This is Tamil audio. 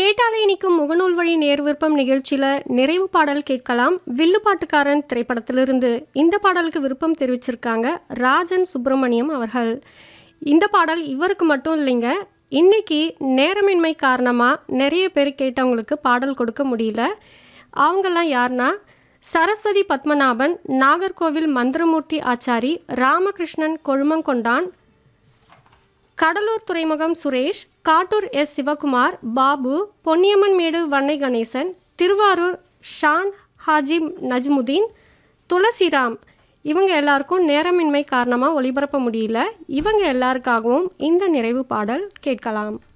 கேட்டாலே இனிக்கும் முகநூல் வழி நேர் விருப்பம் நிகழ்ச்சியில் நிறைவு பாடல் கேட்கலாம் வில்லுப்பாட்டுக்காரன் திரைப்படத்திலிருந்து இந்த பாடலுக்கு விருப்பம் தெரிவிச்சிருக்காங்க ராஜன் சுப்பிரமணியம் அவர்கள் இந்த பாடல் இவருக்கு மட்டும் இல்லைங்க இன்னைக்கு நேரமின்மை காரணமாக நிறைய பேர் கேட்டவங்களுக்கு பாடல் கொடுக்க முடியல அவங்கெல்லாம் யாருன்னா சரஸ்வதி பத்மநாபன் நாகர்கோவில் மந்திரமூர்த்தி ஆச்சாரி ராமகிருஷ்ணன் கொழுமங்கொண்டான் கடலூர் துறைமுகம் சுரேஷ் காட்டூர் எஸ் சிவகுமார் பாபு பொன்னியம்மன் மேடு வன்னை கணேசன் திருவாரூர் ஷான் ஹாஜி நஜ்முதீன் துளசிராம் இவங்க எல்லாருக்கும் நேரமின்மை காரணமாக ஒளிபரப்ப முடியல இவங்க எல்லாருக்காகவும் இந்த நிறைவு பாடல் கேட்கலாம்